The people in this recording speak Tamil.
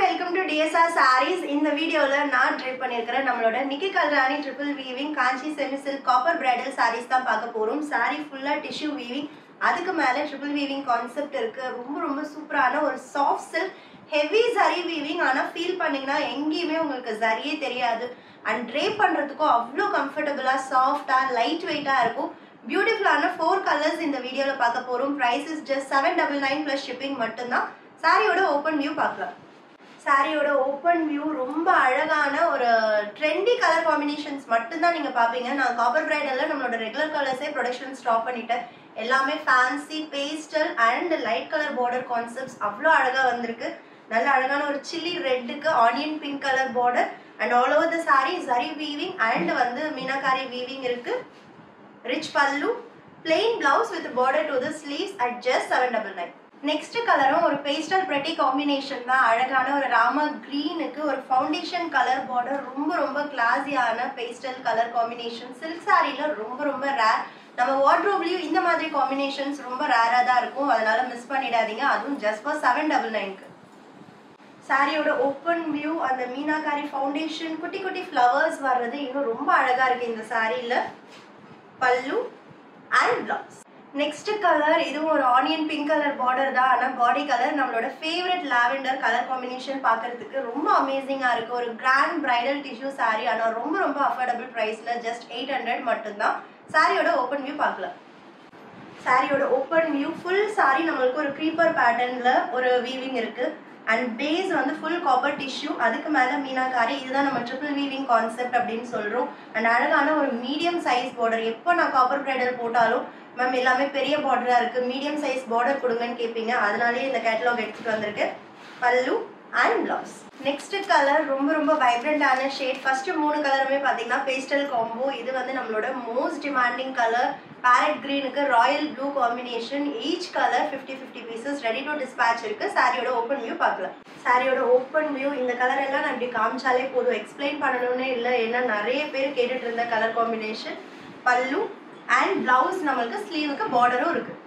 வெல்கம் டு டிஎஸ்ஆர் சாரீஸ் இந்த வீடியோவில் நான் ட்ரிப் பண்ணியிருக்கிறேன் நம்மளோட Nikki Galrani triple weaving Kanchi semi silk copper bridal sarees தான் பார்க்க போகிறோம் சாரீ ஃபுல்லாக டிஷ்யூ வீவிங் அதுக்கு மேலே ட்ரிபிள் வீவிங் கான்செப்ட் இருக்கு ரொம்ப ரொம்ப சூப்பரான ஒரு soft silk heavy zari weaving ஆனால் ஃபீல் பண்ணீங்கன்னா எங்கேயுமே உங்களுக்கு சரியே தெரியாது அண்ட் ட்ரேப் பண்ணுறதுக்கும் அவ்வளோ கம்ஃபர்டபுளாக சாஃப்டாக லைட் வெயிட்டாக இருக்கும் பியூட்டிஃபுல்லான ஃபோர் கலர்ஸ் இந்த வீடியோவில் பார்க்க போகிறோம் price is just seven double nine plus shipping மட்டும்தான் சாரியோட ஓப்பன் வியூ பார்க்கலாம் சாரியோட ஓப்பன் வியூ ரொம்ப அழகான ஒரு ட்ரெண்டி கலர் காம்பினேஷன்ஸ் மட்டும்தான் நீங்கள் பார்ப்பீங்க நான் காப்பர் பிரைடலில் நம்மளோட ரெகுலர் கலர்ஸே ப்ரொடக்ஷன் ஸ்டாப் பண்ணிட்டேன் எல்லாமே fancy pastel and light colour border concepts அவ்வளோ அழகாக வந்திருக்கு நல்ல அழகான ஒரு சில்லி ரெட்டுக்கு onion pink colour border and all over the saree zari weaving and வந்து மீனாக்காரி வீவிங் இருக்கு rich pallu plain blouse with border to the sleeves at just seven double nine next கலரும் ஒரு பேஸ்டல் பிரெட்டி காம்பினேஷன் தான் அழகான ஒரு ராம கிரீனுக்கு ஒரு ஃபவுண்டேஷன் கலர் பார்டர் ரொம்ப ரொம்ப கிளாஸியான பேஸ்டல் கலர் காம்பினேஷன் சில்க் சாரியில் ரொம்ப ரொம்ப ரேர் நம்ம வார்ட்ரோப்லயும் இந்த மாதிரி காம்பினேஷன்ஸ் ரொம்ப ரேராக தான் இருக்கும் அதனால மிஸ் பண்ணிடாதீங்க அதுவும் ஜஸ்ட் ஃபார் செவன் டபுள் நைன்க்கு சாரியோட ஓப்பன் வியூ அந்த மீனாக்காரி ஃபவுண்டேஷன் குட்டி குட்டி ஃப்ளவர்ஸ் வர்றது இன்னும் ரொம்ப அழகா இருக்கு இந்த சாரியில பல்லு அண்ட் பிளவுஸ் நெக்ஸ்ட் கலர் இதுவும் ஒரு ஆனியன் பிங்க் கலர் பார்டர் தான் ஆனால் பாடி கலர் நம்மளோட ஃபேவரட் லாவெண்டர் கலர் காம்பினேஷன் பார்க்கறதுக்கு ரொம்ப அமேசிங்காக இருக்கு ஒரு கிராண்ட் பிரைடல் டிஷ்யூ சாரி ஆனால் ரொம்ப ரொம்ப அஃபோர்டபுள் ப்ரைஸில் ஜஸ்ட் எயிட் ஹண்ட்ரட் மட்டும்தான் சாரியோட ஓப்பன் வியூ பார்க்கலாம் சாரியோட ஓப்பன் வியூ ஃபுல் சாரி நம்மளுக்கு ஒரு க்ரீப்பர் பேட்டர்னில் ஒரு வீவிங் இருக்கு அண்ட் பேஸ் வந்து ஃபுல் காப்பர் டிஷ்யூ அதுக்கு மேலே மீனாக்காரி இதுதான் நம்ம ட்ரிபிள் வீவிங் கான்செப்ட் அப்படின்னு சொல்கிறோம் அண்ட் அழகான ஒரு மீடியம் சைஸ் பார்டர் எப்போ நான் காப்பர் பிரைடல் போட்டாலும் மேம் எல்லாமே பெரிய பார்டராக இருக்குது மீடியம் சைஸ் பார்டர் கொடுங்கன்னு கேட்பீங்க அதனாலேயே இந்த கேட்டலாக் எடுத்துகிட்டு வந்திருக்கு பல்லு அண்ட் பிளவுஸ் நெக்ஸ்ட் கலர் ரொம்ப ரொம்ப வைப்ரண்டான ஷேட் ஃபர்ஸ்ட் மூணு கலருமே பார்த்தீங்கன்னா பேஸ்டல் காம்போ இது வந்து நம்மளோட மோஸ்ட் டிமாண்டிங் கலர் பேரட் கிரீனுக்கு royal blue combination each colour fifty fifty pieces ready to dispatch இருக்கு சாரியோட ஓப்பன் வியூ பார்க்கலாம் சாரியோட ஓப்பன் வியூ இந்த கலர் எல்லாம் நான் இப்படி காமிச்சாலே போதும் எக்ஸ்பிளைன் பண்ணணும்னே இல்லை ஏன்னா நிறைய பேர் கேட்டுட்டு இருந்த colour combination pallu and blouse நம்மளுக்கு ஸ்லீவுக்கு பார்டரும் இருக்கு